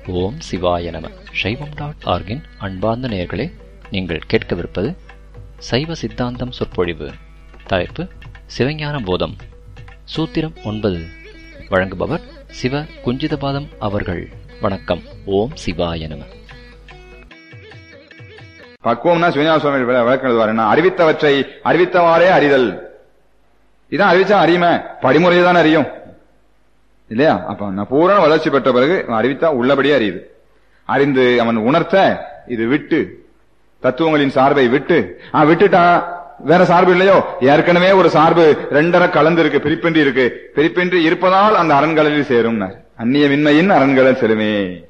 ஓம் சிவாய நம சைவம் டாட் ஆர்கின் அன்பார்ந்த நேயர்களே நீங்கள் கேட்கவிருப்பது சைவ சித்தாந்தம் சொற்பொழிவு தலைப்பு சிவஞான போதம் சூத்திரம் ஒன்பது வழங்குபவர் சிவ குஞ்சிதபாதம் அவர்கள் வணக்கம் ஓம் சிவாய நம பக்குவம்னா சிவஞான சுவாமி விள- விளக்கம் எழுதுவார் அறிவித்தவற்றை அறிவித்தவாறே அறிதல் இதான் அறிவிச்சா அறியுமே படிமுறையை தான் அறியும் இல்லையா அப்ப நான் பூரண வளர்ச்சி பெற்ற பிறகு அவன் அறிவித்தா உள்ளபடியே அறியுது அறிந்து அவன் உணர்த்த இது விட்டு தத்துவங்களின் சார்பை விட்டு ஆ விட்டுட்டான் வேற சார்பு இல்லையோ ஏற்கனவே ஒரு சார்பு ரெண்டரை கலந்து இருக்கு பிரிப்பின்றி இருக்கு பிரிப்பின்றி இருப்பதால் அந்த அரண்களில் சேரும் அந்நியமின்மையின் அரண்களில் செலுமே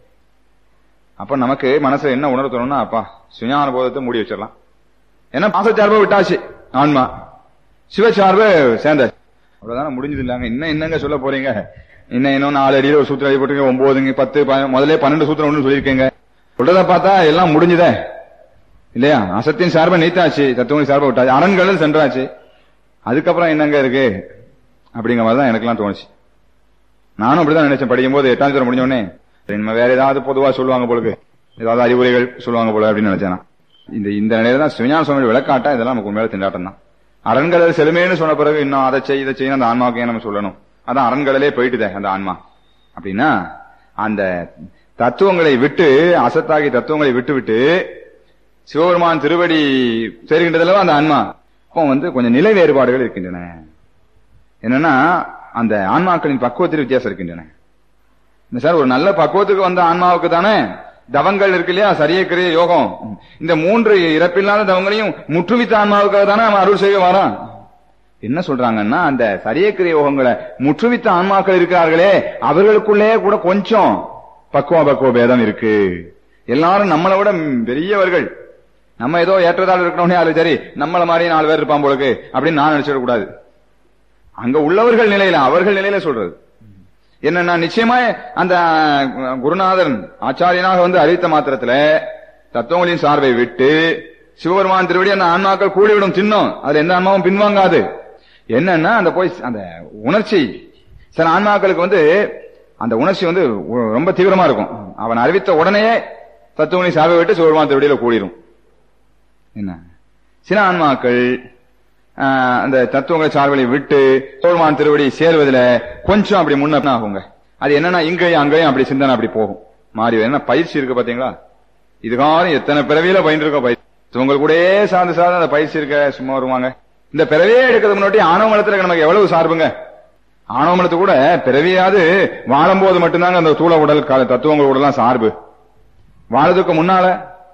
அப்ப நமக்கு மனசுல என்ன உணர்த்தணும்னா அப்பா சுஞான போதத்தை மூடி வச்சிடலாம் ஏன்னா பாசச்சார்பை விட்டாச்சு ஆன்மா சிவச்சார்பு சேர்ந்தாச்சு அவ்வளவுதானே முடிஞ்சது இல்லைங்க இன்னும் என்னங்க சொல்ல போறீங்க இன்னும் இன்னும் நாலு அடியில ஒரு சூத்திரம் போட்டுருங்க ஒன்பதுங்க பத்து ப- முதல்ல பன்னெண்டு சூத்திரம் ஒண்ணு சொல்லியிருக்கீங்க சொல்றத பார்த்தா எல்லாம் முடிஞ்சுதே இல்லையா அசத்தின் சார்பை நீத்தாச்சு தத்துவங்களின் சார்பை விட்டாச்சு அரண்களும் சென்றாச்சு அதுக்கப்புறம் என்னங்க இருக்கு அப்படிங்கிற மாதிரி தான் எனக்கெல்லாம் தோணுச்சு நானும் அப்படிதான் நினைச்சேன் படிக்கும் போது எட்டாம் தூரம் முடிஞ்ச உடனே இனிமே வேற ஏதாவது பொதுவா சொல்லுவாங்க போலுக்கு ஏதாவது அறிவுரைகள் சொல்லுவாங்க போல அப்படின்னு நினைச்சேன் நான். இந்த இந்த நிலையில தான் சிவஞான சுவாமி விளக்காட்டா இதெல்லாம் நமக்கு உண்மையில திண்டாட்டம் தான் அரண்களல் செலுமேன்னு சொன்ன பிறகு இன்னும் அதை செய் இதை செய்யணும் அந்த ஆன்மாவுக்கு ஏன் நம்ம சொல்லணும் அதான் அரண்களிலே போயிட்டுதே அந்த ஆன்மா அப்படின்னா அந்த தத்துவங்களை விட்டு அசத்தாகி தத்துவங்களை விட்டு விட்டு சிவபெருமான் திருவடி சேர்கின்றதுல அந்த ஆன்மா அப்போ வந்து கொஞ்சம் நிலை வேறுபாடுகள் இருக்கின்றன என்னன்னா அந்த ஆன்மாக்களின் பக்குவத்தில் வித்தியாசம் இருக்கின்றன இந்த சார் ஒரு நல்ல பக்குவத்துக்கு வந்த ஆன்மாவுக்கு தானே தவங்கள் இருக்கு இல்லையா சரியக்கிரிய யோகம் இந்த மூன்று இறப்பில்லாத தவங்களையும் முற்றுவித்த ஆன்மாவுக்காக தானே அவன் அருள் செய்ய வரான் என்ன சொல்றாங்கன்னா அந்த சரியக்கிரிய யோகங்களை முற்றுவித்த ஆன்மாக்கள் இருக்கிறார்களே அவர்களுக்குள்ளே கூட கொஞ்சம் பக்குவ பக்குவ பேதம் இருக்கு எல்லாரும் நம்மளை விட ம், பெரியவர்கள் நம்ம ஏதோ ஏற்றதால் இருக்கணும்னே அது சரி நம்மள மாதிரி நாலு பேர் இருப்பான் போலுக்கு அப்படின்னு நான் நினைச்சிடக் கூடாது அங்க உள்ளவர்கள் நிலையில அவர்கள் நிலையில சொல்றது என்னன்னா நிச்சயமா அந்த அஹ், குருநாதன் ஆச்சாரியனாக வந்து அறிவித்த மாத்திரத்துல தத்துவங்களின் சார்பை விட்டு சிவபெருமான் திருவடி அந்த ஆன்மாக்கள் கூடிவிடும் தின்னும் அதுல எந்த ஆன்மாவும் பின்வாங்காது என்னன்னா அந்த போய் அந்த உணர்ச்சி சில ஆன்மாக்களுக்கு வந்து அந்த உணர்ச்சி வந்து உ- ரொம்ப தீவிரமா இருக்கும் அவன் அறிவித்த உடனே தத்துவங்களின் சார்பை விட்டு சிவபெருமான் திருவடியில கூடிரும் என்ன சில ஆன்மாக்கள் ஆஹ், அந்த தத்துவங்களை சார்பலை விட்டு தோல்மான் திருவடி சேர்வதில் கொஞ்சம் அப்படி முன்ன ஆகுங்க அது என்னன்னா இங்கேயும் அங்கேயும் அப்படி சிந்தனை அப்படி போகும் மாறி வரும். என்ன பயிற்சி இருக்கு பாத்தீங்களா இதுகாரம் எத்தனை பிறவியில பயின்றிருக்கோம் பயிற்சி உங்கள் கூடயே சார்ந்து சார்ந்து அந்த பயிற்சி இருக்க சும்மா வருவாங்க இந்த பிறவியே எடுக்கிறது முன்னாடி ஆணவமலத்துல நமக்கு எவ்வளவு சார்புங்க ஆணவமலத்து கூட பிறவியாவது வாழும்போது மட்டும்தாங்க அந்த தூள உடல் கால தத்துவங்கள் உடலாம் சார்பு வாழதுக்கு முன்னால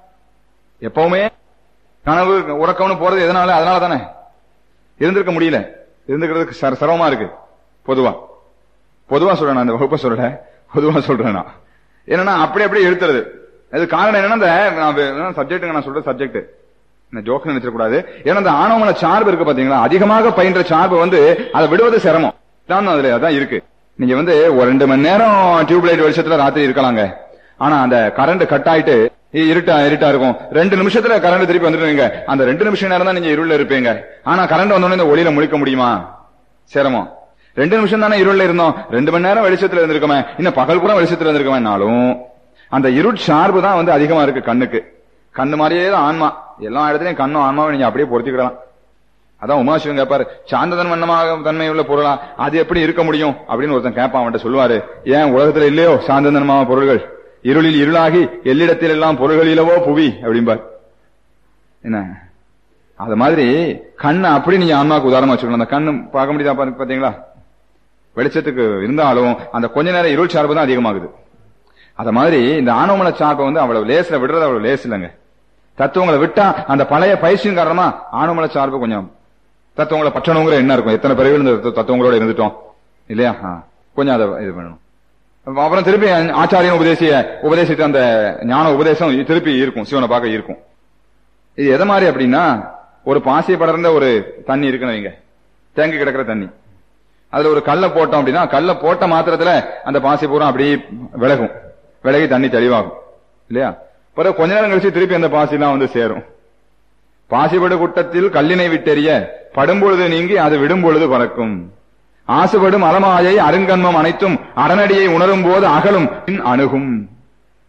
எப்பவுமே கனவு உறக்கம்னு போறது எதனால அதனால தானே இருந்திருக்க முடியல இருந்துக்கிறதுக்கு சர- சிரமமா இருக்கு பொதுவா பொதுவா சொல்றேன் நான் அந்த வகுப்பை சொல்லல பொதுவா சொல்றேன் நான் என்னன்னா அப்படி அப்படியே எடுத்துறது அது காரணம் என்னன்னா இந்த சப்ஜெக்ட்டுங்க நான் சொல்ற சப்ஜெக்ட் இந்த ஜோக்கு நினைச்சிட கூடாது ஏன்னா அந்த ஆணவமன சார்பு இருக்கு பாத்தீங்களா அதிகமாக பயின்ற சார்பு வந்து அதை விடுவது சிரமம் தான் அதுல அதான் இருக்கு நீங்க வந்து ஒரு ரெண்டு மணி நேரம் டியூப் லைட் வெளிச்சத்துல ராத்திரி இருக்கலாங்க ஆனா அந்த கரண்ட் கட் ஆயிட்டு இ- இருட்டா இருட்டா இருக்கும் ரெண்டு நிமிஷத்துல கரண்ட் திருப்பி வந்துடுவீங்க அந்த ரெண்டு நிமிஷம் நேரம் தான் நீங்க இருள்ல இருப்பீங்க ஆனா கரண்ட் வந்தோடனே இந்த ஒளியில முழிக்க முடியுமா சிரமம் ரெண்டு நிமிஷம் தானே இருள்ல இருந்தோம் ரெண்டு மணி நேரம் வெளிச்சத்துல இருந்திருக்கோமே இன்னும் பகல் கூட வெளிச்சத்துல இருந்திருக்கோம்னாலும் அந்த இருட் சார்பு தான் வந்து அதிகமா இருக்கு கண்ணுக்கு கண்ணு மாதிரியே தான் ஆன்மா எல்லா இடத்துலயும் கண்ணும் ஆன்மாவும் நீங்க அப்படியே பொருத்திக்கிடலாம் அதான் உமாசிவன் கேட்பாரு சாந்ததன் வண்ணமாக தன்மை உள்ள பொருளா அது எப்படி இருக்க முடியும் அப்படின்னு ஒருத்தன் கேட்பான் அவன்கிட்ட சொல்லுவாரு ஏன் உலகத்துல இல்லையோ சாந்ததனமான பொருள்கள் இருளில் இருளாகி எல்லிடத்தில் எல்லாம் பொருள்களிலவோ புவி அப்படிம்பார் என்ன அது மாதிரி கண்ணை அப்படி நீங்க ஆன்மாவுக்கு உதாரணமா வச்சுக்கணும் அந்த கண்ணு பார்க்க முடியுதா பாருங்க பாத்தீங்களா வெளிச்சத்துக்கு இருந்தாலும் அந்த கொஞ்ச நேரம் இருள் சார்பு தான் அதிகமாகுது அத மாதிரி இந்த ஆணவமல சார்பை வந்து அவ்வளவு லேஸ்ல விடுறது அவ்வளவு லேஸ் இல்லைங்க தத்துவங்களை விட்டா அந்த பழைய பயிற்சியின் காரணமா ஆணவமல சார்பு கொஞ்சம் தத்துவங்களை பற்றணுங்கிற என்ன இருக்கும் எத்தனை பிறகு இந்த தத்து- தத்துவங்களோட இருந்துட்டோம் இல்லையா ஆ, கொஞ்சம் அதை இது பண்ணணும் அப்புறம் திருப்பி ஆச்சாரியன் உபதேசிய உபதேசித்த அந்த ஞான உபதேசம் திருப்பி இருக்கும் சிவனை பார்க்க இருக்கும் இது எதை மாதிரி அப்படின்னா ஒரு பாசி படர்ந்த ஒரு தண்ணி இருக்குன்னு வைங்க தேங்கி கிடக்கிற தண்ணி அதுல ஒரு கல்லை போட்டோம் அப்படின்னா கல்லை போட்ட மாத்திரத்துல அந்த பாசி பூரா அப்படியே விலகும் விலகி தண்ணி தெளிவாகும் இல்லையா பிறகு கொஞ்ச நேரம் கழிச்சு திருப்பி அந்த பாசி எல்லாம் வந்து சேரும் பாசிபடு குட்டத்தில் கல்லினை விட்டெறிய படும்பொழுது நீங்கி அது விடும்பொழுது பறக்கும் ஆசுபடும் அலமாயை அருங்கன்மம் அனைத்தும் அரணடியை உணரும் போது அகலும் பின் அணுகும்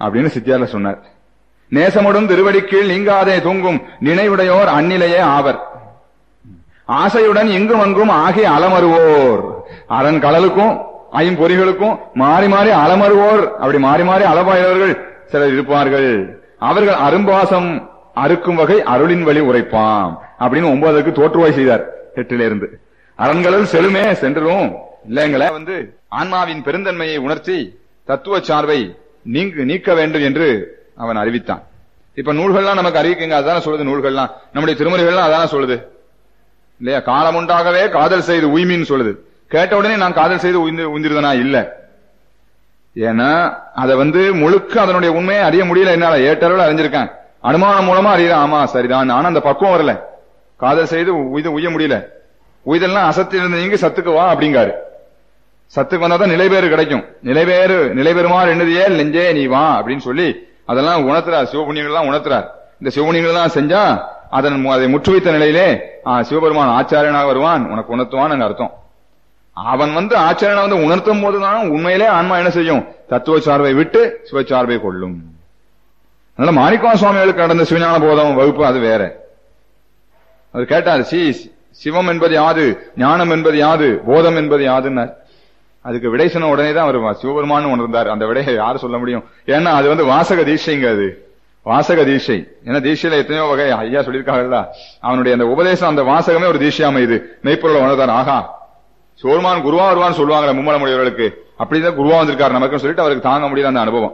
அப்படின்னு சித்தியார்ல சொன்னார் நேசமுடும் திருவடிக்கீழ் நீங்காதே தூங்கும் நினைவுடையோர் அந்நிலையே ஆவர் ஆசையுடன் இங்கும் அங்கும் ஆகி அலமருவோர் அரண் கடலுக்கும் ஐம்பொறிகளுக்கும் மாறி மாறி அலமருவோர் அப்படி மாறி மாறி அளவாயவர்கள் சிலர் இருப்பார்கள் அவர்கள் அரும்பாசம் அறுக்கும் வகை அருளின் வழி உரைப்பாம் அப்படின்னு ஒன்பதுக்கு தோற்றுவாய் செய்தார் எட்டில இருந்து அரண்களில் செலுமே சென்றரும் இல்லைங்களே வந்து ஆன்மாவின் பெருந்தன்மையை உணர்த்தி தத்துவ சார்பை நீங்கு நீக்க வேண்டும் என்று அவன் அறிவித்தான் இப்ப நூல்கள்லாம் நமக்கு அறிவிக்குங்க அதான சொல்லுது நூல்கள்லாம் நம்முடைய திருமுறைகள்லாம் அதான சொல்லுது இல்லையா காலம் உண்டாகவே காதல் செய்து உய்மின்னு சொல்லுது கேட்ட உடனே நான் காதல் செய்து உயிர்ந்து உயிர்ந்திருந்தனா இல்ல ஏன்னா அதை வந்து முழுக்க அதனுடைய உண்மையை அறிய முடியல என்னால ஏற்றளவில் அறிஞ்சிருக்கேன் அனுமானம் மூலமா அறியலாம் ஆமா சரிதான் ஆனா அந்த பக்குவம் வரல காதல் செய்து உய்து உய்ய முடியல உய்தெல்லாம் அசத்திலிருந்து நீங்க சத்துக்கு வா அப்படிங்காரு சத்துக்கு வந்தாதான் நிலைபேறு கிடைக்கும் நிலைபேறு நிலைபெறுமாறு என்னதையே நெஞ்சே நீ வா அப்படின்னு சொல்லி அதெல்லாம் உணர்த்துறார் சிவபுண்ணியங்கள் எல்லாம் உணர்த்துறார் இந்த சிவபுண்ணியங்கள் எல்லாம் செஞ்சா அதன் மு- அதை முற்றுவித்த நிலையிலே ஆ, சிவபெருமான் ஆச்சாரியனாக வருவான் உனக்கு உணர்த்துவான் அர்த்தம் அவன் வந்து ஆச்சாரியனை வந்து உணர்த்தும் போதுதான் உண்மையிலே ஆன்மா என்ன செய்யும் தத்துவ சார்பை விட்டு சிவச்சார்பை கொள்ளும் அதனால மாணிக்கவா சுவாமிகளுக்கு நடந்த சிவஞான போதம் வகுப்பு அது வேற அவர் கேட்டார் சி சிவம் என்பது யாது ஞானம் என்பது யாது போதம் என்பது யாதுன்னார் அதுக்கு விடை சொன்ன உடனே தான் அவர் சிவபெருமான் உணர்ந்தார் அந்த விடையை யார் சொல்ல முடியும் ஏன்னா அது வந்து வாசக தீட்சைங்க அது வாசக தீட்சை ஏன்னா தீட்சையில எத்தனையோ வகை ஐயா சொல்லியிருக்காங்கல்ல அவனுடைய அந்த உபதேசம் அந்த வாசகமே ஒரு தீட்சை அமையுது மெய்ப்பொருளை உணர்ந்தார் ஆகா சிவபெருமான் குருவா வருவான்னு சொல்லுவாங்க மும்மல முடியவர்களுக்கு அப்படிதான் குருவா வந்திருக்காரு நமக்குன்னு சொல்லிட்டு அவருக்கு தாங்க முடியல அந்த அனுபவம்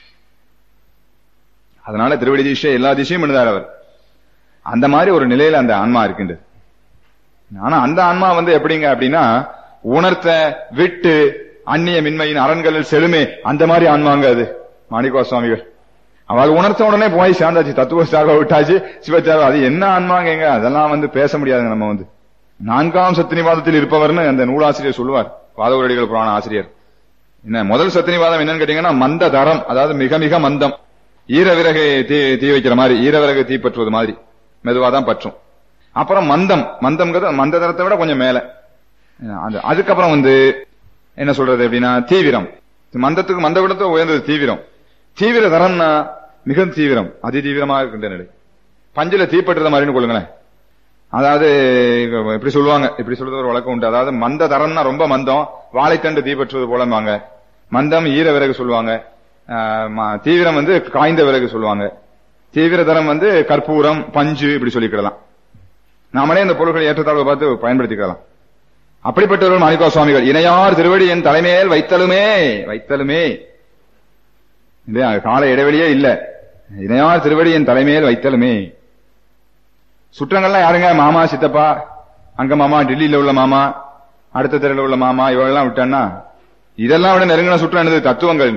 அதனால திருவடி தீட்சை எல்லா தீட்சையும் பண்ணுதார் அவர் அந்த மாதிரி ஒரு நிலையில அந்த ஆன்மா இருக்கின்றது ஆனா அந்த ஆன்மா வந்து எப்படிங்க அப்படின்னா உணர்த்த விட்டு அந்நிய மின்மையின் அரண்களில் செழுமே அந்த மாதிரி ஆன்மாங்க அது மாணிக்கவா சுவாமிகள் அவள் உணர்த்த உடனே போய் சேர்ந்தாச்சு தத்துவ சார்பா விட்டாச்சு சிவச்சார்பா அது என்ன ஆன்மாங்க அதெல்லாம் வந்து பேச முடியாதுங்க நம்ம வந்து நான்காம் சத்தினிவாதத்தில் இருப்பவர்னு அந்த நூலாசிரியர் சொல்லுவார் வாதவரடிகள் புராண ஆசிரியர் என்ன முதல் சத்தினிவாதம் என்னன்னு கேட்டீங்கன்னா மந்த தரம் அதாவது மிக மிக மந்தம் ஈரவிறகை தீ தீ வைக்கிற மாதிரி ஈரவிறகு தீ பற்றுவது மாதிரி மெதுவா தான் பற்றும் அப்புறம் மந்தம் மந்தம்ங்கிறது மந்த தரத்தை விட கொஞ்சம் மேல அது அதுக்கப்புறம் வந்து என்ன சொல்றது அப்படின்னா தீவிரம் மந்தத்துக்கு மந்த விடத்தை உயர்ந்தது தீவிரம் தீவிர தரம்னா மிக தீவிரம் அதி தீவிரமாக இருக்கின்ற நிலை பஞ்சில தீப்பற்றுற மாதிரின்னு கொள்ளுங்களேன் அதாவது இப்படி சொல்லுவாங்க இப்படி சொல்றது ஒரு வழக்கம் உண்டு அதாவது மந்த தரம்னா ரொம்ப மந்தம் வாழைத்தண்டு தீப்பற்றுவது போலம்பாங்க மந்தம் ஈர விறகு சொல்லுவாங்க ஆஹ் ம- தீவிரம் வந்து காய்ந்த விறகு சொல்லுவாங்க தீவிர தரம் வந்து கற்பூரம் பஞ்சு இப்படி சொல்லிக்கிடலாம் நாமளே இந்த பொருட்களை ஏற்றத்தாழ்வு பார்த்து பயன்படுத்திக்கலாம் அப்படிப்பட்டவர்கள் மாணிக்கா சுவாமிகள் இணையார் திருவடி என் தலைமையில் வைத்தலுமே வைத்தலுமே இல்லையா கால இடைவெளியே இல்ல இணையார் திருவடி என் தலைமையில் வைத்தலுமே சுற்றங்கள்லாம் யாருங்க மாமா சித்தப்பா அங்க மாமா டெல்லியில உள்ள மாமா அடுத்த தெருவில் உள்ள மாமா இவங்கெல்லாம் விட்டான்னா இதெல்லாம் விட நெருங்கின சுற்றம் என்னது தத்துவங்கள்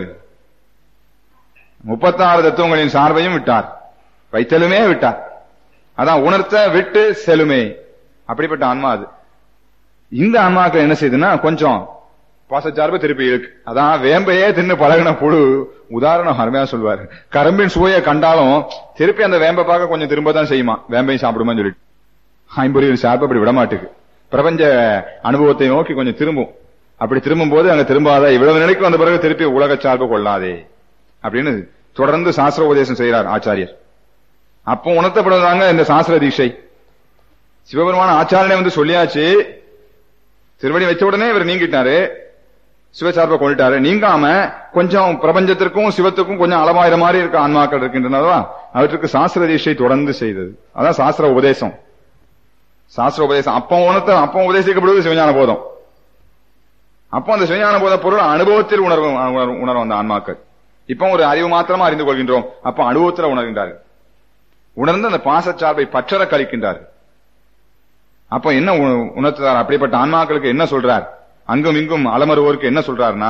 முப்பத்தாறு தத்துவங்களின் சார்பையும் விட்டார் வைத்தலுமே விட்டார் அதான் உணர்த்த விட்டு செலுமே அப்படிப்பட்ட ஆன்மா அது இந்த ஆன்மாக்கள் என்ன செய்யுதுன்னா கொஞ்சம் பாசச்சார்பு திருப்பி இருக்கு அதான் வேம்பையே தின்னு பழகின புழு உதாரணம் அருமையா சொல்வாரு கரும்பின் சுவையை கண்டாலும் திருப்பி அந்த வேம்பை பார்க்க கொஞ்சம் திரும்ப தான் செய்யுமா வேம்பையும் சாப்பிடுமான்னு சொல்லிட்டு ஐம்பொறியின் சார்பு அப்படி விட மாட்டுக்கு பிரபஞ்ச அனுபவத்தை நோக்கி கொஞ்சம் திரும்பும் அப்படி திரும்பும் போது அங்க திரும்பாத இவ்வளவு நிலைக்கு வந்த பிறகு திருப்பி உலக சார்பு கொள்ளாதே அப்படின்னு தொடர்ந்து சாஸ்திர உபதேசம் செய்கிறார் ஆச்சாரியர் அப்போ உணர்த்தப்படுவதாங்க இந்த சாஸ்திர தீட்சை சிவபெருமான ஆச்சாரியனை வந்து சொல்லியாச்சு திருவடி வச்ச உடனே இவர் நீங்கிட்டாரு சிவசார்பை கொண்டுட்டாரு நீங்காம கொஞ்சம் பிரபஞ்சத்திற்கும் சிவத்துக்கும் கொஞ்சம் அளவாயிர மாதிரி இருக்க ஆன்மாக்கள் இருக்கின்றனவா அவற்றுக்கு சாஸ்திர தீட்சை தொடர்ந்து செய்தது அதான் சாஸ்திர உபதேசம் சாஸ்திர உபதேசம் அப்போ உணர்த்த அப்போ உபதேசிக்கப்படுவது சிவஞான போதம் அப்போ அந்த சிவஞான போத பொருள் அனுபவத்தில் உணர்வு உணர்வு- உணரும் அந்த ஆன்மாக்கள் இப்போ ஒரு அறிவு மாத்திரமா அறிந்து கொள்கின்றோம் அப்போ அனுபவத்தில் உணர்கின்றார்கள் உணர்ந்து அந்த பாசச்சார்பை பற்றற கழிக்கின்றார்கள் அப்ப என்ன உ- உணர்த்துறார் அப்படிப்பட்ட ஆன்மாக்களுக்கு என்ன சொல்றார் அங்கும் இங்கும் அலமருவோருக்கு என்ன சொல்றாருன்னா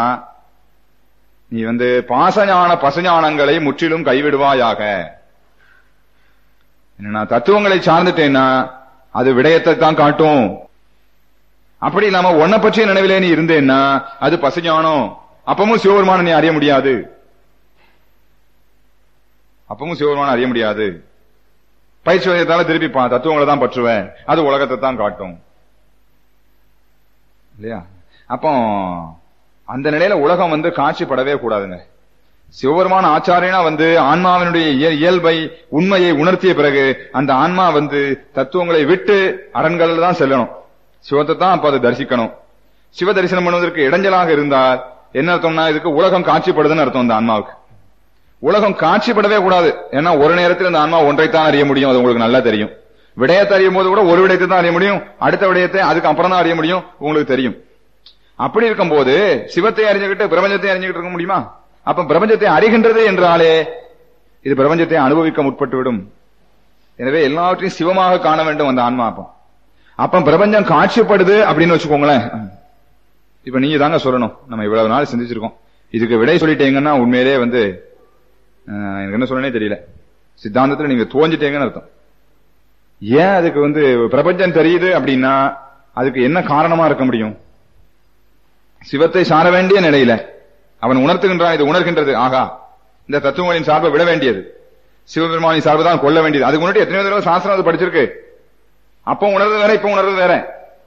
நீ வந்து பாசஞான பசுஞானங்களை முற்றிலும் கைவிடுவாயாக என்னன்னா தத்துவங்களை சார்ந்துட்டேன்னா அது விடயத்தை தான் காட்டும் அப்படி இல்லாம உன்னை பற்றிய நினைவிலே நீ இருந்தேன்னா அது பசுஞானம் அப்பவும் சிவபெருமான நீ அறிய முடியாது அப்பவும் சிவபெருமான அறிய முடியாது பயிற்சி வயதால திருப்பி பா- தத்துவங்களை தான் பற்றுவேன் அது உலகத்தை தான் காட்டும் இல்லையா அப்போ அந்த நிலையில உலகம் வந்து காட்சிப்படவே கூடாதுங்க சிவபெருமான ஆச்சாரியனா வந்து ஆன்மாவினுடைய இய- இயல்பை உண்மையை உணர்த்திய பிறகு அந்த ஆன்மா வந்து தத்துவங்களை விட்டு அரண்களில் தான் செல்லணும் சிவத்தை தான் அப்ப அதை தரிசிக்கணும் சிவ தரிசனம் பண்ணுவதற்கு இடைஞ்சலாக இருந்தால் என்ன அர்த்தம்னா இதுக்கு உலகம் காட்சிப்படுதுன்னு அர்த்தம் அந்த ஆன்மாவுக்கு உலகம் காட்சிப்படவே கூடாது ஏன்னா ஒரு நேரத்தில் இந்த ஆன்மா ஒன்றைத்தான் அறிய முடியும் அது உங்களுக்கு நல்லா தெரியும் விடயத்தை அறியும் போது கூட ஒரு விடயத்தை தான் அறிய முடியும் அடுத்த விடயத்தை அதுக்கு அப்புறம் தான் அறிய முடியும் உங்களுக்கு தெரியும் அப்படி இருக்கும்போது சிவத்தை அறிஞ்சுக்கிட்டு பிரபஞ்சத்தை அறிஞ்சுக்கிட்டு இருக்க முடியுமா அப்ப பிரபஞ்சத்தை அறிகின்றது என்றாலே இது பிரபஞ்சத்தை அனுபவிக்க முற்பட்டு விடும் எனவே எல்லாவற்றையும் சிவமாக காண வேண்டும் அந்த ஆன்மா அப்போ அப்ப பிரபஞ்சம் காட்சிப்படுது அப்படின்னு வச்சுக்கோங்களேன் இப்ப நீங்க தாங்க சொல்லணும் நம்ம இவ்வளவு நாள் சிந்திச்சிருக்கோம் இதுக்கு விடை சொல்லிட்டீங்கன்னா உண்மையிலே வந்து அஹ், எனக்கு என்ன சொல்லனே தெரியல சித்தாந்தத்துல நீங்க தோஞ்சிட்டீங்கன்னு அர்த்தம் ஏன் அதுக்கு வந்து பிரபஞ்சம் தெரியுது அப்படின்னா அதுக்கு என்ன காரணமா இருக்க முடியும் சிவத்தை சார வேண்டிய நிலையில அவன் உணர்த்துகின்றான் இது உணர்கின்றது ஆகா இந்த தத்துவங்களின் சார்பை விட வேண்டியது சிவபெருமானின் சார்பு தான் கொள்ள வேண்டியது அதுக்கு முன்னாடி எத்தனையோ தடவை சாஸ்திரம் அது படிச்சிருக்கு அப்போ உணர்றது வேற இப்ப உணர்றது வேற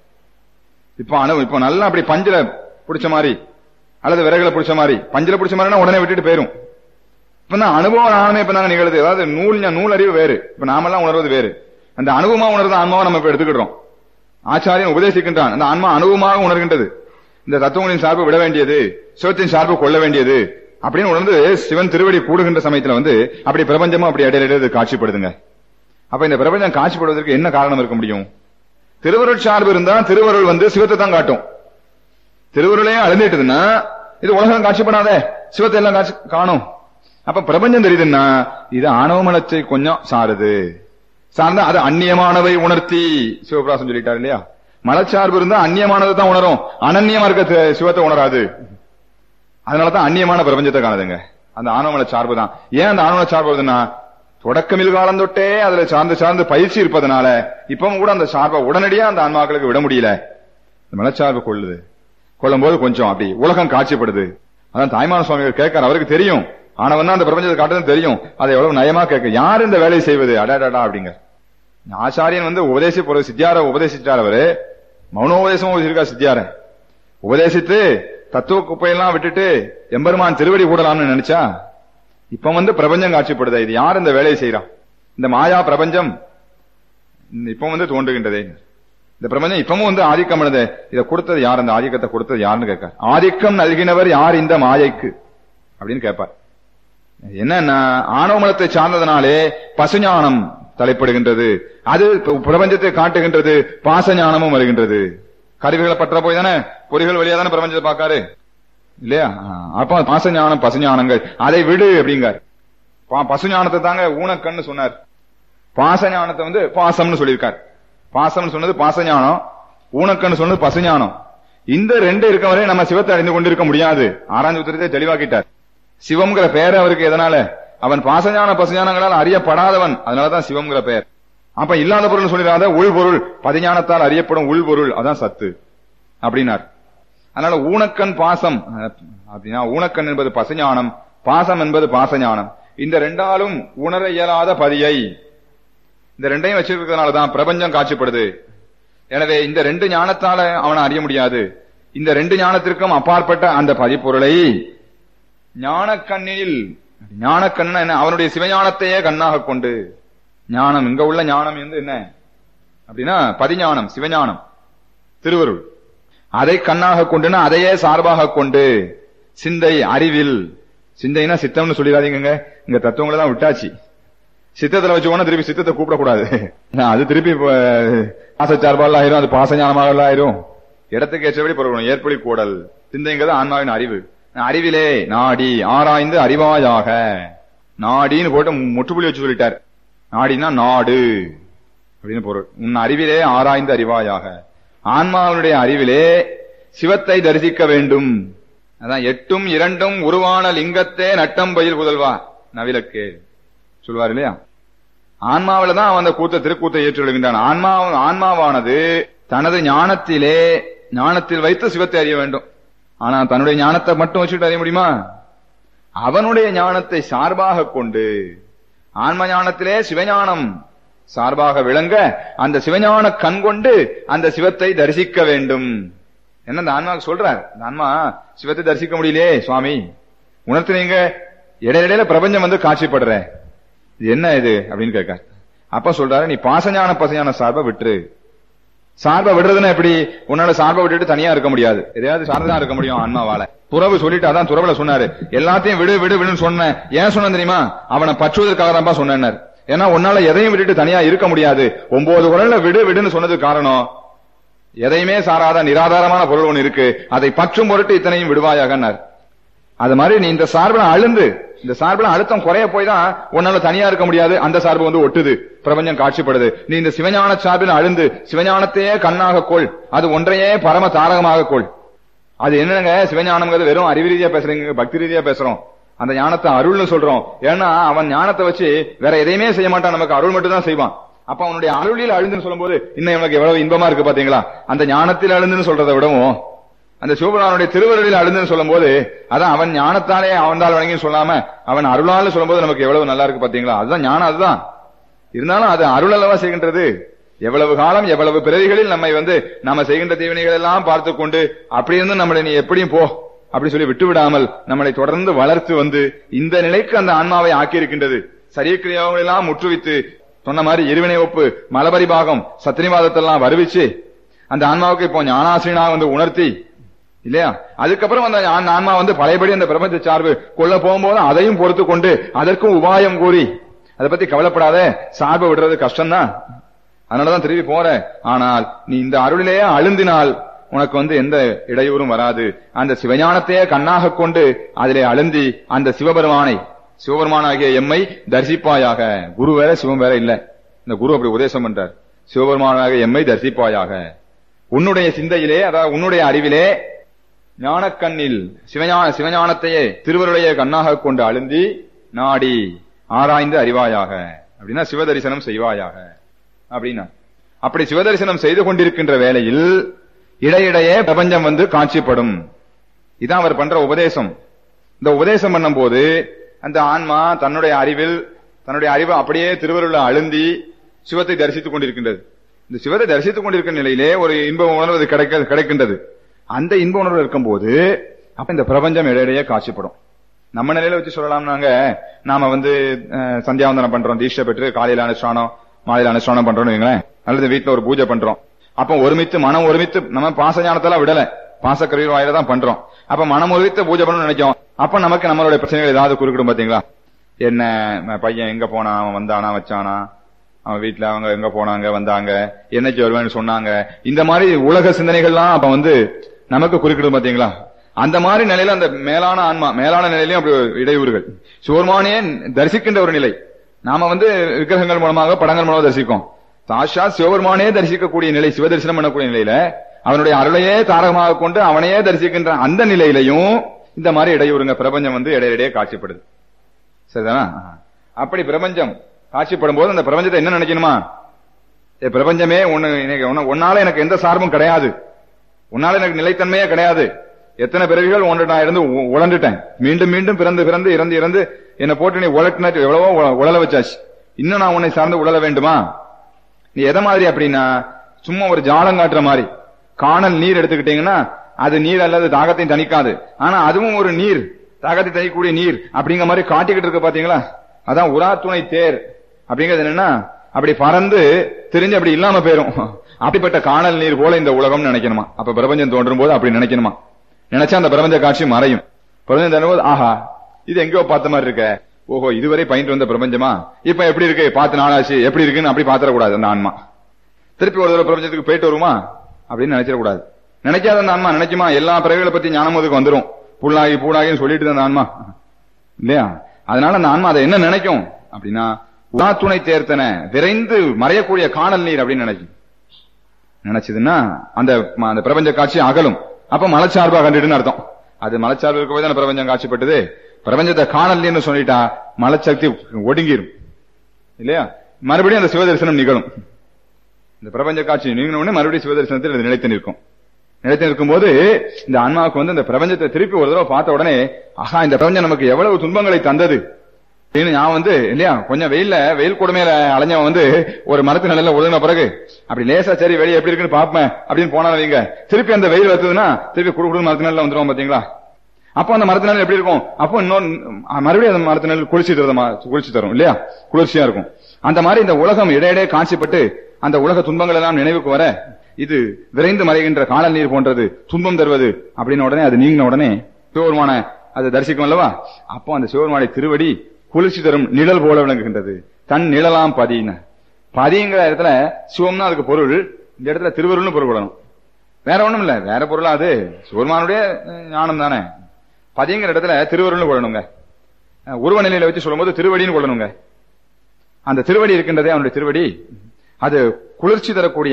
இப்ப அணு இப்ப நல்லா அப்படி பஞ்சில பிடிச்ச மாதிரி அல்லது விறகுல பிடிச்ச மாதிரி பஞ்சில பிடிச்ச மாதிரினா உடனே விட்டுட்டு போயிரும் இப்ப தான் அனுபவம் நானுமே இப்ப நாங்க நிகழுது அதாவது நூல் ஞா- நூல் அறிவு வேறு இப்ப நாமெல்லாம் உணர்வது வேறு அந்த அனுபவமா உணர்ந்த ஆன்மாவை நம்ம இப்ப எடுத்துக்கிட்டோம் ஆச்சாரியன் உபதேசிக்கின்றான் அந்த ஆன்மா அனுபவமாக உணர்கின்றது இந்த தத்துவங்களின் சார்பு விட வேண்டியது சிவத்தின் சார்பு கொள்ள வேண்டியது அப்படின்னு உணர்ந்து சிவன் திருவடி கூடுகின்ற சமயத்துல வந்து அப்படி பிரபஞ்சமா அப்படி இடையில இடையில காட்சிப்படுதுங்க அப்ப இந்த பிரபஞ்சம் காட்சிப்படுவதற்கு என்ன காரணம் இருக்க முடியும் திருவருள் சார்பு இருந்தா திருவருள் வந்து சிவத்தை தான் காட்டும் திருவருளையும் அழிந்துட்டுதுன்னா இது உலகம் காட்சிப்படாத சிவத்தை எல்லாம் காட்சி காணும் அப்ப பிரபஞ்சம் தெரியுதுன்னா இது ஆணவமலத்தை கொஞ்சம் சாருது சார்ந்தா அது அந்நியமானவை உணர்த்தி சிவபிராசம் சொல்லிட்டாரு இல்லையா மலச்சார்பு இருந்தா அந்நியமானதை தான் உணரும் அனன்யமா இருக்க தி- சிவத்தை உணராது அதனாலதான் அந்நியமான பிரபஞ்சத்தை காணுதுங்க அந்த ஆணவமல சார்பு தான் ஏன் அந்த ஆணவமல சார்பு வருதுன்னா தொடக்கமில் காலம் தொட்டே அதுல சார்ந்து சார்ந்து பயிற்சி இருப்பதனால இப்பவும் கூட அந்த சார்பை உடனடியா அந்த ஆன்மாக்களுக்கு விட முடியல இந்த மலச்சார்பு கொள்ளுது கொள்ளும்போது கொஞ்சம் அப்படி உலகம் காட்சிப்படுது அதான் தாய்மான சுவாமிகள் கேட்கார் அவருக்கு தெரியும் ஆனவன் தான் அந்த பிரபஞ்சத்தை காட்டுறது தெரியும் அதை எவ்வளவு நயமா கேட்க யார் இந்த வேலையை செய்வது அடாடாடா அப்படிங்க ஆச்சாரியன் வந்து உபதேசி போற சித்தியார உபதேசிச்சார் அவரு மௌனோபதேசமும் உபதேசிருக்கார் சித்தியார உபதேசித்து தத்துவ குப்பையெல்லாம் விட்டுட்டு எம்பெருமான் திருவடி கூடலாம்னு நினைச்சா இப்ப வந்து பிரபஞ்சம் காட்சிப்படுதா இது யார் இந்த வேலையை செய்யறான் இந்த மாயா பிரபஞ்சம் இந்த இப்ப வந்து தோன்றுகின்றதே இந்த பிரபஞ்சம் இப்பவும் வந்து ஆதிக்கம் பண்ணுது இதை கொடுத்தது யார் அந்த ஆதிக்கத்தை கொடுத்தது யாருன்னு கேட்கார் ஆதிக்கம் நல்கினவர் யார் இந்த மாயைக்கு அப்படின்னு கேட்பார் என்னன்னா ஆணவமலத்தை சார்ந்ததனாலே பசுஞானம் தலைப்படுகின்றது அது பிரபஞ்சத்தை காட்டுகின்றது பாசஞானமும் வருகின்றது கருவிகளை பற்ற போய் தானே பொறிகள் வழியா தானே பிரபஞ்சத்தை பார்க்காரு இல்லையா ஆ, அப்ப பாசஞானம் பசுஞானங்கள் அதை விடு அப்படிங்கார் பா- பசுஞானத்தை தாங்க ஊனக்கண்ணு சொன்னார் பாசஞானத்தை வந்து பாசம்னு சொல்லியிருக்கார் பாசம்னு சொன்னது பாசஞானம் ஊனக்கண்ணு சொன்னது பசுஞானம் இந்த ரெண்டு இருக்க வரை நம்ம சிவத்தை அறிந்து கொண்டிருக்க முடியாது ஆராய்ச்சி உத்தரத்தை தெளிவாக்கிட்டார் சிவம்ங்கிற பெயர் அவருக்கு எதனால அவன் பாசஞான பசுஞானங்களால் அறியப்படாதவன் அதனாலதான் சிவம்ங்கிற பெயர் அப்ப இல்லாத பொருள் சொல்லிடாத உள்பொருள் பதிஞானத்தால் அறியப்படும் உள்பொருள் அதான் சத்து அப்படின்னார் அதனால ஊனக்கண் பாசம் அஹ், அப்படின்னா ஊனக்கண் என்பது பசுஞானம் பாசம் என்பது பாசஞானம் இந்த ரெண்டாலும் உணர இயலாத பதியை இந்த ரெண்டையும் வச்சிருக்கிறதுனால தான் பிரபஞ்சம் காட்சிப்படுது எனவே இந்த ரெண்டு ஞானத்தால அவனை அறிய முடியாது இந்த ரெண்டு ஞானத்திற்கும் அப்பாற்பட்ட அந்த பதிப்பொருளை ஞானக்கண்ணில் ஞானக்கண்ணன் என்ன அவனுடைய சிவஞானத்தையே கண்ணாக கொண்டு ஞானம் இங்க உள்ள ஞானம் வந்து என்ன அப்படின்னா பதிஞானம் சிவஞானம் திருவருள் அதை கண்ணாக கொண்டுனா அதையே சார்பாக கொண்டு சிந்தை அறிவில் சிந்தைனா சித்தம்னு சொல்லிடாதீங்க இங்க தத்துவங்களை தான் விட்டாச்சு சித்தத்துல வச்சுக்கோனா திருப்பி சித்தத்தை கூப்பிடக்கூடாது அது திருப்பி இப்ப பாசச்சார்பால் ஆயிரும் அது பாசஞானமாக ஆயிரும் இடத்துக்கு ஏற்றபடி பொருள் ஏற்படி கூடல் சிந்தைங்கிறது ஆன்மாவின் அறிவு அறிவிலே நாடி ஆராய்ந்து அறிவாயாக நாடின்னு போட்டு முற்றுப்புள்ளி வச்சு சொல்லிட்டார் நாடினா நாடு அப்படின்னு பொருள் உன் அறிவிலே ஆராய்ந்து அறிவாயாக ஆன்மாவினுடைய அறிவிலே சிவத்தை தரிசிக்க வேண்டும் அதான் எட்டும் இரண்டும் உருவான லிங்கத்தே நட்டம் பயில் புதல்வா நவிலக்கே சொல்வார் இல்லையா ஆன்மாவில தான் அவன் அந்த கூத்த திருக்கூத்தை ஏற்று எழுகின்றான் ஆன்மா ஆன்மாவானது தனது ஞானத்திலே ஞானத்தில் வைத்து சிவத்தை அறிய வேண்டும் ஆனா தன்னுடைய ஞானத்தை மட்டும் வச்சுட்டு அறிய முடியுமா அவனுடைய ஞானத்தை சார்பாக கொண்டு ஆன்ம ஞானத்திலே சிவஞானம் சார்பாக விளங்க அந்த சிவஞான கண் கொண்டு அந்த சிவத்தை தரிசிக்க வேண்டும் என்ன இந்த ஆன்மாவுக்கு சொல்றார் இந்த ஆன்மா சிவத்தை தரிசிக்க முடியலையே சுவாமி உணர்த்தினீங்க இடையிடையில பிரபஞ்சம் வந்து காட்சிப்படுற இது என்ன இது அப்படின்னு கேட்க அப்ப சொல்றாரு நீ பாசஞான பசஞான சார்பை விட்டுரு சார்பை விடுறதுன்னா எப்படி உன்னால சார்பை விட்டுட்டு தனியா இருக்க முடியாது எதையாவது சார்ந்துதான் இருக்க முடியும் ஆன்மாவால துறவு சொல்லிட்டு அதான் துறவுல சொன்னாரு எல்லாத்தையும் விடு விடு விடுன்னு சொன்னேன் ஏன் சொன்னேன் தெரியுமா அவனை பற்றுவதற்காக தான்ப்பா சொன்னேன் ஏன்னா உன்னால எதையும் விட்டுட்டு தனியா இருக்க முடியாது ஒன்பது குரல்ல விடு விடுன்னு சொன்னதுக்கு காரணம் எதையுமே சாராத நிராதாரமான பொருள் ஒண்ணு இருக்கு அதை பற்றும் பொருட்டு இத்தனையும் விடுவாயாகன்னார் அது மாதிரி நீ இந்த சார்பில் அழுந்து இந்த சார்பில் அழுத்தம் குறைய போய் தான் உன்னால தனியா இருக்க முடியாது அந்த சார்பு வந்து ஒட்டுது பிரபஞ்சம் காட்சிப்படுது நீ இந்த சிவஞான சார்பில் அழுந்து சிவஞானத்தையே கண்ணாக கொள் அது ஒன்றையே பரம தாரகமாக கொள் அது என்னங்க சிவஞானம்ங்கிறது வெறும் அறிவு ரீதியா பேசுறீங்க பக்தி ரீதியா பேசுறோம் அந்த ஞானத்தை அருள்னு சொல்றோம் ஏன்னா அவன் ஞானத்தை வச்சு வேற எதையுமே செய்ய மாட்டான் நமக்கு அருள் மட்டும் தான் செய்வான் அப்ப அவனுடைய அருளில் அழுந்துன்னு சொல்லும்போது இன்னும் இவனுக்கு எவ்வளவு இன்பமா இருக்கு பாத்தீங்களா அந்த ஞானத்தில் அழுந்துன்னு சொல்றதை விடவும் அந்த சிவபெருமானுடைய திருவருளில் அழுந்துன்னு சொல்லும்போது அதான் அவன் ஞானத்தாலே அவன்தால் வணங்கின்னு சொல்லாம அவன் அருளால சொல்லும்போது நமக்கு எவ்வளவு நல்லா இருக்கு பாத்தீங்களா அதுதான் ஞானம் அதுதான் இருந்தாலும் அது அருள் அல்லவா செய்கின்றது எவ்வளவு காலம் எவ்வளவு பிறவிகளில் நம்மை வந்து நம்ம செய்கின்ற தீவினைகள் எல்லாம் பார்த்து கொண்டு அப்படி இருந்து நம்மளை நீ எப்படியும் போ அப்படி சொல்லி விட்டு விடாமல் நம்மளை தொடர்ந்து வளர்த்து வந்து இந்த நிலைக்கு அந்த ஆன்மாவை ஆக்கியிருக்கின்றது சரியக்கிரியாவங்கள் எல்லாம் முற்றுவித்து சொன்ன மாதிரி இருவினை ஒப்பு மலபரி பாகம் சத்திரிவாதத்தெல்லாம் வருவிச்சு அந்த ஆன்மாவுக்கு இப்போ ஞானாசிரியனா வந்து உணர்த்தி இல்லையா அதுக்கப்புறம் அந்த ஆன்- ஆன்மா வந்து பழையபடி அந்த பிரபஞ்ச சார்பு கொள்ள போகும்போது அதையும் பொறுத்து கொண்டு அதற்கும் உபாயம் கூறி அதை பத்தி கவலைப்படாத சார்பை விடுறது கஷ்டம்தான் அதனாலதான் திரும்பி போற ஆனால் நீ இந்த அருளிலேயே அழுந்தினால் உனக்கு வந்து எந்த இடையூறும் வராது அந்த சிவஞானத்தையே கண்ணாக கொண்டு அதிலே அழுந்தி அந்த சிவபெருமானை சிவபெருமானாகிய எம்மை தரிசிப்பாயாக குரு வேற சிவம் வேற இல்ல இந்த குரு அப்படி உபதேசம் பண்றார் சிவபெருமானாகிய எம்மை தரிசிப்பாயாக உன்னுடைய சிந்தையிலே அதாவது உன்னுடைய அறிவிலே ஞானக்கண்ணில் சிவஞான சிவஞானத்தையே திருவருளையே கண்ணாக கொண்டு அழுந்தி நாடி ஆராய்ந்து அறிவாயாக அப்படின்னா சிவதரிசனம் செய்வாயாக அப்படின்னா அப்படி சிவதரிசனம் செய்து கொண்டிருக்கின்ற வேளையில் இடையிடையே பிரபஞ்சம் வந்து காட்சிப்படும் இதான் அவர் பண்ற உபதேசம் இந்த உபதேசம் பண்ணும்போது அந்த ஆன்மா தன்னுடைய அறிவில் தன்னுடைய அறிவை அப்படியே திருவருள அழுந்தி சிவத்தை தரிசித்துக் கொண்டிருக்கின்றது இந்த சிவத்தை தரிசித்துக் கொண்டிருக்கிற நிலையிலே ஒரு இன்ப உணர்வு கிடைக்க கிடைக்கின்றது அந்த இன்ப உணர்வு இருக்கும்போது அப்ப இந்த பிரபஞ்சம் இடையிடையே காட்சிப்படும் நம்ம நிலையில வச்சு சொல்லலாம்னாங்க நாம வந்து அஹ், சந்தியாவந்தனம் பண்றோம் தீட்சை பெற்று காலையில அனுஷ்டானம் மாலையில அனுஷ்டானம் பண்றோம்னு வைங்களேன் அல்லது வீட்டுல ஒரு பூஜை பண்றோம் அப்ப ஒருமித்து மனம் ஒருமித்து நம்ம பாசஞானத்தெல்லாம் விடல பாசக்கருவி வாயில தான் பண்றோம் அப்ப மனம் ஒருமித்து பூஜை பண்ணணும்னு நினைக்கும் அப்ப நமக்கு நம்மளுடைய பிரச்சனைகள் ஏதாவது குறுக்கிடும் பாத்தீங்களா என்ன ம- பையன் எங்க போனா அவன் வந்தானா வச்சானா அவன் வீட்டுல அவங்க எங்க போனாங்க வந்தாங்க என்னைக்கு வருவேன்னு சொன்னாங்க இந்த மாதிரி உலக சிந்தனைகள்லாம் அப்ப வந்து நமக்கு குறுக்கிடும் பாத்தீங்களா அந்த மாதிரி நிலையில அந்த மேலான ஆன்மா மேலான நிலையிலயும் அப்படி இடையூறுகள் சிவருமானையே தரிசிக்கின்ற ஒரு நிலை நாம வந்து விக்கிரகங்கள் மூலமாக படங்கள் மூலமாக தரிசிக்கோம் சாஷா சிவபெருமானே தரிசிக்கக்கூடிய நிலை சிவதரிசனம் பண்ணக்கூடிய நிலையில அவனுடைய அருளையே தாரகமாக கொண்டு அவனையே தரிசிக்கின்ற அந்த நிலையிலையும் இந்த மாதிரி இடையூறுங்க பிரபஞ்சம் வந்து இடையிடையே காட்சிப்படுது சரிதானா ஆஹா. அப்படி பிரபஞ்சம் காட்சிப்படும் போது அந்த பிரபஞ்சத்தை என்ன நினைக்கணுமா ஏ பிரபஞ்சமே உன்னு எனக்கு உன்ன- உன்னால எனக்கு எந்த சார்பும் கிடையாது உன்னால எனக்கு நிலைத்தன்மையே கிடையாது எத்தனை பிறவிகள் ஒன்று நான் இருந்து உ- உழண்டுட்டேன் மீண்டும் மீண்டும் பிறந்து பிறந்து இறந்து இறந்து என்னை போட்டு நீ உழட்டின எவ்வளவோ உழ- உழல வச்சாச்சு இன்னும் நான் உன்னை சார்ந்து உழல வேண்டுமா நீ எதை மாதிரி அப்படின்னா சும்மா ஒரு ஜாலம் காட்டுற மாதிரி காணல் நீர் எடுத்துக்கிட்டீங்கன்னா அது நீர் அல்லது தாகத்தையும் தணிக்காது ஆனா அதுவும் ஒரு நீர் தாகத்தை தணிக்கக்கூடிய நீர் அப்படிங்கிற மாதிரி காட்டிக்கிட்டு இருக்கு பாத்தீங்களா அதான் உரா துணை தேர் அப்படிங்கிறது என்னன்னா அப்படி பறந்து தெரிஞ்சு அப்படி இல்லாம போயிரும் அப்படிப்பட்ட காணல் நீர் போல இந்த உலகம்னு நினைக்கணுமா அப்ப பிரபஞ்சம் தோன்றும் போது அப்படி நினைக்கணுமா நினைச்சா அந்த பிரபஞ்ச காட்சி மறையும் பிரபஞ்சம் தோன்றும் போது ஆஹா இது எங்கேயோ பார்த்த மாதிரி இருக்க ஓஹோ இதுவரை பயின்று வந்த பிரபஞ்சமா இப்ப எப்படி இருக்கு பார்த்து நாளாச்சு எப்படி இருக்குன்னு அப்படி பாத்திரக்கூடாது அந்த ஆன்மா திருப்பி ஒரு தடவை பிரபஞ்சத்துக்கு போயிட்டு வருமா அப்படின்னு நினைச்சிடக்கூடாது நினைக்காத அந்த ஆன்மா நினைக்குமா எல்லா பிறவிகளை பத்தி ஞானம் அதுக்கு வந்துரும் புல்லாகி பூடாகின்னு சொல்லிட்டு அந்த ஆன்மா இல்லையா அதனால அந்த ஆன்மா அதை என்ன நினைக்கும் அப்படின்னா உலா துணை தேர்த்தன விரைந்து மறையக்கூடிய காணல் நீர் அப்படின்னு நினைக்கும் நினைச்சதுன்னா அந்த ம- அந்த பிரபஞ்ச காட்சி அகலும் அப்ப மலச்சார்பா கண்டுட்டுன்னு அர்த்தம் அது மலச்சார்பு இருக்கவே தானே பிரபஞ்சம் காட்சிப்பட்டது பிரபஞ்சத்தை காணல் நீர்னு சொல்லிட்டா மலச்சக்தி ஒடுங்கிரும் இல்லையா மறுபடியும் அந்த சிவதரிசனம் நிகழும் இந்த பிரபஞ்ச காட்சி நீங்கின உடனே மறுபடியும் சிவதரிசனத்தில் இது நிலைத்து நிற்கும் நிலைத்து நிற்கும் போது இந்த ஆன்மாவுக்கு வந்து இந்த பிரபஞ்சத்தை திருப்பி ஒரு தடவை பார்த்த உடனே ஆஹா இந்த பிரபஞ்சம் நமக்கு எவ்வளவு துன்பங்களை தந்தது அப்படின்னு நான் வந்து இல்லையா கொஞ்சம் வெயில்ல வெயில் கொடுமையில அலைஞ்சவன் வந்து ஒரு மரத்து நிலையில ஒழுங்கின பிறகு அப்படி லேசா சரி வெளியே எப்படி இருக்குன்னு பாப்பேன் அப்படின்னு போனா வைங்க திருப்பி அந்த வெயில் வந்ததுன்னா திருப்பி குடு குடு மரத்து நிலையில வந்துருவோம் பாத்தீங்களா அப்போ அந்த மரத்து நிழல் எப்படி இருக்கும் அப்போ இன்னொரு மறுபடியும் அந்த மரத்து நிழல் குளிர்ச்சி தரும் குளிர்ச்சி தரும் இல்லையா குளிர்ச்சியா இருக்கும் அந்த மாதிரி இந்த உலகம் இடையிடையே காட்சிப்பட்டு அந்த உலக துன்பங்கள் எல்லாம் நினைவுக்கு வர இது விரைந்து மறைகின்ற காணல் நீர் போன்றது துன்பம் தருவது அப்படின்னு உடனே அது நீங்கின உடனே சிவபெருமான அதை தரிசிக்கும் அல்லவா அப்போ அந்த சிவபெருமானை திருவடி குளிர்ச்சி தரும் நிழல் போல விளங்குகின்றது தன் நிழலாம் பதின பதிங்கிற இடத்துல சிவம்னா அதுக்கு பொருள் இந்த இடத்துல திருவருள்னு பொருள் கொள்ளணும் வேற ஒண்ணும் இல்ல வேற பொருளா அது சிவபெருமானுடைய அஹ், ஞானம் தானே பதிங்கிற இடத்துல திருவருள்னு கொள்ளணுங்க அஹ், உருவ நிலையில வச்சு சொல்லும்போது திருவடின்னு கொள்ளணுங்க அந்த திருவடி இருக்கின்றதே அவனுடைய திருவடி அது குளிர்ச்சி தரக்கூடிய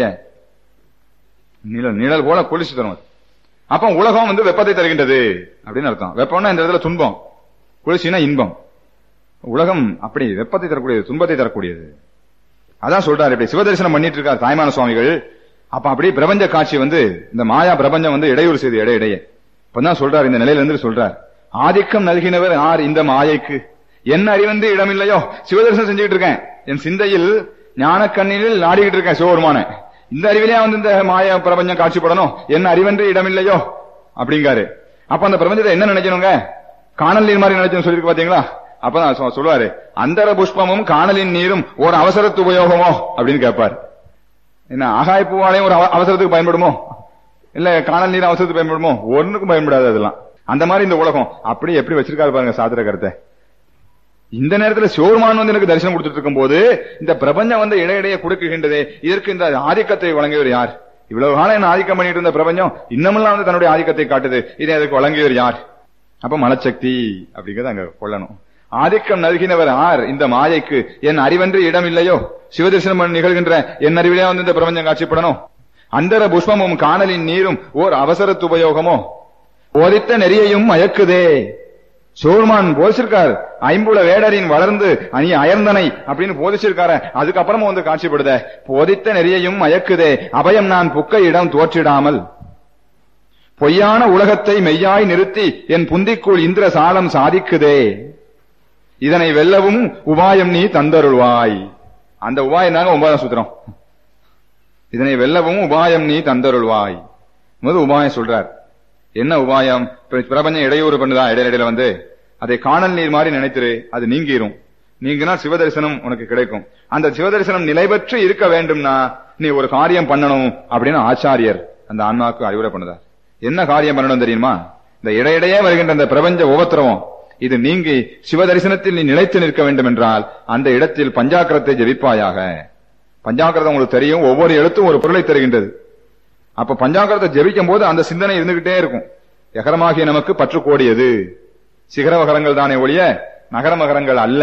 நிழல் நிழல் போல குளிர்ச்சி தரும் அது. அப்ப உலகம் வந்து வெப்பத்தை தருகின்றது அப்படின்னு அர்த்தம் வெப்பம்னா இந்த இடத்துல துன்பம் குளிர்ச்சினா இன்பம் உலகம் அப்படி வெப்பத்தை தரக்கூடியது துன்பத்தை தரக்கூடியது அதான் சொல்றாரு இப்படி சிவதரிசனம் பண்ணிட்டு இருக்கார் தாய்மான சுவாமிகள் அப்ப அப்படி பிரபஞ்ச காட்சி வந்து இந்த மாயா பிரபஞ்சம் வந்து இடையூறு செய்து இடையிடையே இப்பதான் சொல்றாரு இந்த நிலையில இருந்து சொல்றார் ஆதிக்கம் நல்கினவர் யார் இந்த மாயைக்கு என்ன அறிவென்று இடமில்லையோ சிவதரிசனம் செஞ்சுக்கிட்டு இருக்கேன் என் சிந்தையில் ஞான கண்ணில் நாடிக்கிட்டு இருக்கேன் சிவபெருமான இந்த அறிவிலே வந்து இந்த மாய பிரபஞ்சம் காட்சிப்படணும் என்ன அறிவென்று இடமில்லையோ அப்படிங்காரு அப்ப அந்த பிரபஞ்சத்தை என்ன நினைக்கணுங்க காணல் நீர் மாதிரி நினைச்சு சொல்லிருக்கு பாத்தீங்களா அப்பதான் சொ- சொல்லுவாரு அந்தர புஷ்பமும் காணலின் நீரும் ஒரு அவசரத்து உபயோகமோ அப்படின்னு கேட்பார் என்ன ஆகாய பூவாலையும் ஒரு அவ- அவசரத்துக்கு பயன்படுமோ இல்ல காணல் நீர் அவசரத்துக்கு பயன்படுமோ ஒண்ணுக்கும் பயன்படாது அதெல்லாம் அந்த மாதிரி இந்த உலகம் அப்படி எப்படி வச்சிருக்காரு பாருங்க சாத்திர கருத்தை இந்த நேரத்துல சிவருமான் வந்து எனக்கு தரிசனம் கொடுத்துட்டு இருக்கும் போது இந்த பிரபஞ்சம் வந்து இடையிடையே கொடுக்குகின்றதே இதற்கு இந்த ஆதிக்கத்தை வழங்கியவர் யார் இவ்வளவு காலம் என்ன ஆதிக்கம் பண்ணிட்டு இருந்த பிரபஞ்சம் இன்னமெல்லாம் வந்து தன்னுடைய ஆதிக்கத்தை காட்டுது இதை அதுக்கு வழங்கியவர் யார் அப்ப மலச்சக்தி அப்படிங்கறத அங்க கொள்ளணும் ஆதிக்கம் நல்கினவர் யார் இந்த மாயைக்கு என் அறிவென்று இடம் இல்லையோ சிவதரிசனம் பண்ண நிகழ்கின்ற என் அறிவிலே வந்து இந்த பிரபஞ்சம் காட்சிப்படணும் அந்தர புஷ்பமும் காணலின் நீரும் ஓர் அவசரத்து உபயோகமோ போதித்த நெறியையும் மயக்குதே சோர்மான் போதிச்சிருக்கார் ஐம்புல வேடரின் வளர்ந்து அணி அயர்ந்தனை அப்படின்னு போதிச்சிருக்காரு அதுக்கப்புறமா வந்து காட்சிப்படுத போதித்த நெறியையும் மயக்குதே அபயம் நான் புக்க இடம் தோற்றிடாமல் பொய்யான உலகத்தை மெய்யாய் நிறுத்தி என் புந்திக்குள் இந்திர சாலம் சாதிக்குதே இதனை வெல்லவும் உபாயம் நீ தந்தருள்வாய் அந்த உபாயம் தாங்க ஒன்பதாம் சூத்திரம் இதனை வெல்லவும் உபாயம் நீ தந்தருள்வாய் முதல் உபாயம் சொல்றார் என்ன உபாயம் இப்ப பிரபஞ்சம் இடையூறு பண்ணுதா இடையிடையில வந்து அதை காணல் நீர் மாதிரி நினைத்திரு அது நீங்கிரும் நீங்கினா சிவதரிசனம் உனக்கு கிடைக்கும் அந்த சிவதரிசனம் நிலை பெற்று இருக்க வேண்டும்னா நீ ஒரு காரியம் பண்ணணும் அப்படின்னு ஆச்சாரியர் அந்த ஆன்மாவுக்கு அறிவுரை பண்ணுதார் என்ன காரியம் பண்ணணும் தெரியுமா இந்த இடையிடையே வருகின்ற அந்த பிரபஞ்ச உபத்திரவம் இது நீங்கி சிவதரிசனத்தில் நீ நிலைத்து நிற்க வேண்டும் என்றால் அந்த இடத்தில் பஞ்சாக்கிரத்தை ஜெபிப்பாயாக பஞ்சாக்கிரதம் உங்களுக்கு தெரியும் ஒவ்வொரு எழுத்தும் ஒரு பொருளை தருகின்றது அப்ப பஞ்சாங்கரத்தை ஜெபிக்கும் போது அந்த சிந்தனை இருந்துகிட்டே இருக்கும் எகரமாகிய நமக்கு பற்று கோடியது சிகர மகரங்கள் தானே ஒழிய நகர மகரங்கள் அல்ல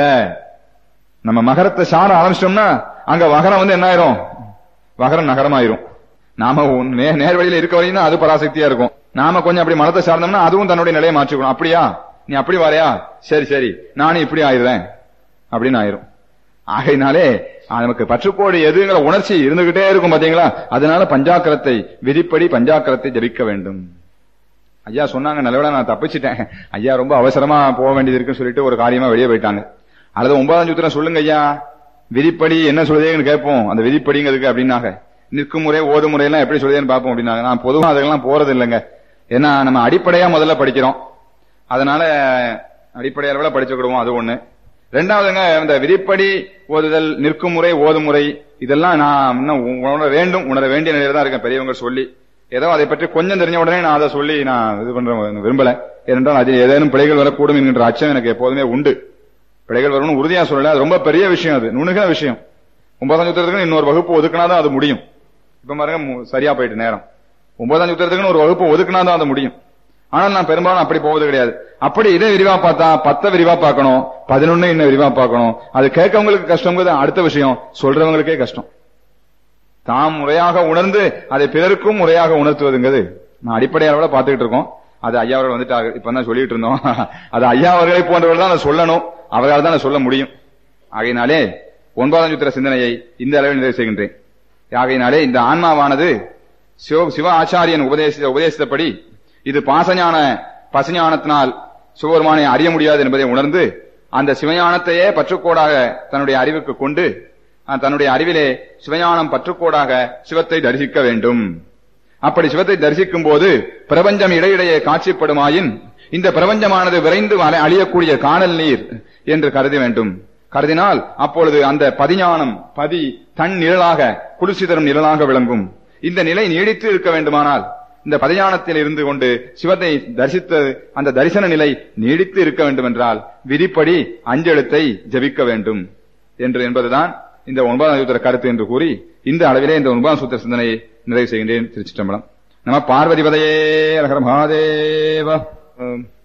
நம்ம மகரத்தை சார ஆரம்பிச்சிட்டோம்னா அங்க மகரம் வந்து என்ன ஆயிரும் மகரம் நகரமாயிரும் நாம உன் நே- நேர் வழியில இருக்க வரையும் தான் அது பராசக்தியா இருக்கும் நாம கொஞ்சம் அப்படி மனத்தை சார்ந்தோம்னா அதுவும் தன்னுடைய நிலையை மாற்றிக்கணும் அப்படியா நீ அப்படி வரையா சரி சரி நானும் இப்படி ஆயிடுறேன் அப்படின்னு ஆயிரும் ஆகையினாலே நமக்கு பற்றுக்கோடு எதுங்கிற உணர்ச்சி இருந்துகிட்டே இருக்கும் பாத்தீங்களா அதனால பஞ்சாக்கரத்தை விதிப்படி பஞ்சாக்கரத்தை ஜபிக்க வேண்டும் ஐயா சொன்னாங்க நல்லவேளை நான் தப்பிச்சிட்டேன் ஐயா ரொம்ப அவசரமா போக வேண்டியது இருக்குன்னு சொல்லிட்டு ஒரு காரியமா வெளியே போயிட்டாங்க அல்லது ஒன்பதாம் சூத்திரம் சொல்லுங்க ஐயா விதிப்படி என்ன சொல்லுதேன்னு கேட்போம் அந்த விதிப்படிங்கிறதுக்கு அப்படின்னாங்க நிற்கும் முறை ஓது முறையெல்லாம் எப்படி சொல்லுதேன்னு பார்ப்போம் அப்படின்னாங்க நான் பொதுவா அதெல்லாம் போறது இல்லைங்க ஏன்னா நம்ம அடிப்படையா முதல்ல படிக்கிறோம் அதனால அடிப்படை அளவுல படிச்சுக்கிடுவோம் அது ஒண்ணு ரெண்டாவதுங்க இந்த விதிப்படி ஓதுதல் நிற்கும் முறை ஓதும் முறை இதெல்லாம் நான் இன்னும் உணர வேண்டும் உணர வேண்டிய நிலையில தான் இருக்கேன் பெரியவங்க சொல்லி ஏதோ அதை பற்றி கொஞ்சம் தெரிஞ்ச உடனே நான் அதை சொல்லி நான் இது பண்ற விரும்பல ஏனென்றால் அதில் ஏதேனும் பிழைகள் வரக்கூடும் என்கின்ற அச்சம் எனக்கு எப்போதுமே உண்டு பிழைகள் வரும்னு உறுதியா சொல்லல அது ரொம்ப பெரிய விஷயம் அது நுணுகின விஷயம் ஒன்பதாம் சுத்திரத்துக்கு இன்னொரு வகுப்பு ஒதுக்கினாதான் அது முடியும் இப்ப பாருங்க மு- சரியா போயிட்டு நேரம் ஒன்பதாம் சுத்திரத்துக்குன்னு ஒரு வகுப்பு ஒதுக்கினாதான் அது முடியும் ஆனால் நான் பெரும்பாலும் அப்படி போவது கிடையாது அப்படி இதை விரிவா பார்த்தா பத்த விரிவா பார்க்கணும் பதினொன்னு இன்னும் விரிவா பார்க்கணும் அது கேட்கவங்களுக்கு கஷ்டங்கிறது அடுத்த விஷயம் சொல்றவங்களுக்கே கஷ்டம் தாம் முறையாக உணர்ந்து அதை பிறருக்கும் முறையாக உணர்த்துவதுங்கிறது நான் அடிப்படை அளவுல பார்த்துக்கிட்டு இருக்கோம் அது ஐயா அவர்கள் வந்துட்டாங்க இப்ப தான் சொல்லிட்டு இருந்தோம் அது ஐயா அவர்களை போன்றவர்கள் தான் அதை சொல்லணும் அவர்களால் தான் அதை சொல்ல முடியும் ஆகையினாலே ஒன்பதாம் சுத்திர சிந்தனையை இந்த அளவில் நிறைவு செய்கின்றேன் ஆகையினாலே இந்த ஆன்மாவானது சிவ சிவ ஆச்சாரியன் உபதேசித்த உபதேசித்தபடி இது பாசஞான பசுஞானத்தினால் சிவபெருமானை அறிய முடியாது என்பதை உணர்ந்து அந்த சிவஞானத்தையே பற்றுக்கோடாக தன்னுடைய அறிவுக்கு கொண்டு அஹ், தன்னுடைய அறிவிலே சிவஞானம் பற்றுக்கோடாக சிவத்தை தரிசிக்க வேண்டும் அப்படி சிவத்தை தரிசிக்கும் போது பிரபஞ்சம் இடையிடையே காட்சிப்படுமாயின் இந்த பிரபஞ்சமானது விரைந்து அலை- அழியக்கூடிய காணல் நீர் என்று கருத வேண்டும் கருதினால் அப்பொழுது அந்த பதிஞானம் பதி தன் நிழலாக குளிர்ச்சி தரும் நிழலாக விளங்கும் இந்த நிலை நீடித்து இருக்க வேண்டுமானால் இந்த பதிஞானத்தில் இருந்து கொண்டு சிவத்தை தரிசித்த அந்த தரிசன நிலை நீடித்து இருக்க வேண்டும் என்றால் விதிப்படி அஞ்செழுத்தை ஜபிக்க வேண்டும் என்று என்பதுதான் இந்த ஒன்பதாம் சூத்திர கருத்து என்று கூறி இந்த அளவிலே இந்த ஒன்பதாம் சூத்திர சிந்தனையை நிறைவு செய்கின்றேன் திருச்சிற்றம்பலம் நம பார்வதிபதையே அழகர் மகாதேவ ஆம்.